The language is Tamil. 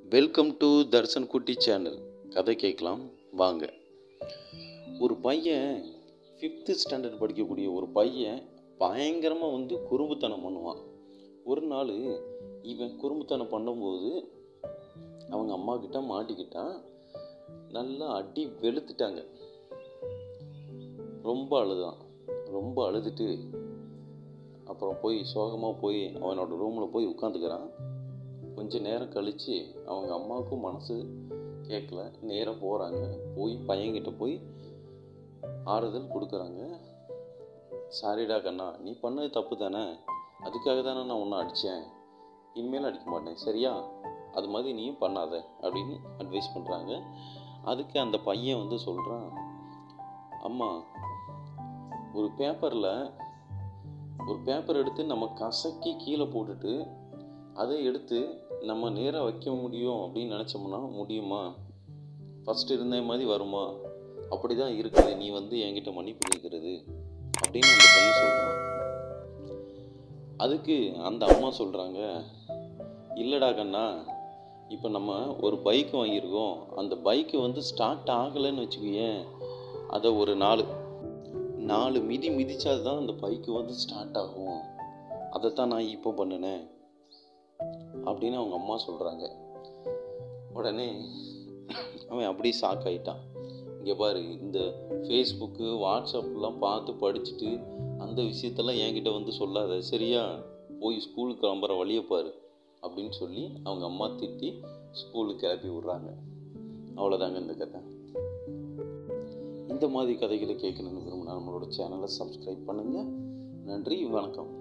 வெல்கம் டு தர்சன் குட்டி சேனல் கதை கேட்கலாம் வாங்க ஒரு பையன் ஃபிஃப்த்து ஸ்டாண்டர்ட் படிக்கக்கூடிய ஒரு பையன் பயங்கரமாக வந்து குறும்புத்தனம் பண்ணுவான் ஒரு நாள் இவன் குறும்புத்தனம் பண்ணும்போது அவங்க அம்மா கிட்ட மாட்டிக்கிட்டான் நல்லா அடி வெளுத்துட்டாங்க ரொம்ப அழுதான் ரொம்ப அழுதுட்டு அப்புறம் போய் சோகமாக போய் அவனோட ரூமில் போய் உட்காந்துக்கிறான் கொஞ்ச நேரம் கழித்து அவங்க அம்மாவுக்கும் மனசு கேட்கல நேராக போகிறாங்க போய் பையன்கிட்ட போய் ஆறுதல் கொடுக்குறாங்க சாரிடா கண்ணா நீ பண்ணது தப்பு தானே அதுக்காக தானே நான் உன்னை அடித்தேன் இனிமேல் அடிக்க மாட்டேன் சரியா அது மாதிரி நீயும் பண்ணாத அப்படின்னு அட்வைஸ் பண்ணுறாங்க அதுக்கு அந்த பையன் வந்து சொல்கிறான் அம்மா ஒரு பேப்பரில் ஒரு பேப்பர் எடுத்து நம்ம கசக்கி கீழே போட்டுட்டு அதை எடுத்து நம்ம நேராக வைக்க முடியும் அப்படின்னு நினச்சோம்னா முடியுமா ஃபஸ்ட்டு இருந்த மாதிரி வருமா அப்படி தான் இருக்குது நீ வந்து என்கிட்ட மன்னிப்பு கேட்குறது அப்படின்னு அந்த பையன் சொல்கிறான் அதுக்கு அந்த அம்மா சொல்கிறாங்க இல்லைடா கண்ணா இப்போ நம்ம ஒரு பைக் வாங்கியிருக்கோம் அந்த பைக்கு வந்து ஸ்டார்ட் ஆகலைன்னு வச்சுக்கோயேன் அதை ஒரு நாலு நாலு மிதி மிதிச்சா தான் அந்த பைக்கு வந்து ஸ்டார்ட் ஆகும் அதைத்தான் நான் இப்போ பண்ணினேன் அப்படின்னு அவங்க அம்மா சொல்கிறாங்க உடனே அவன் அப்படியே ஷாக் ஆகிட்டான் இங்கே பாரு இந்த ஃபேஸ்புக்கு வாட்ஸ்அப்லாம் பார்த்து படிச்சுட்டு அந்த விஷயத்தெல்லாம் என்கிட்ட வந்து சொல்லாத சரியா போய் ஸ்கூலுக்கு கிளம்புற வழியை பாரு அப்படின்னு சொல்லி அவங்க அம்மா திட்டி ஸ்கூலுக்கு கிளப்பி விட்றாங்க அவ்வளோதாங்க இந்த கதை இந்த மாதிரி கதைகளை கேட்கணுன்னு விரும்பினா நம்மளோட சேனலை சப்ஸ்கிரைப் பண்ணுங்கள் நன்றி வணக்கம்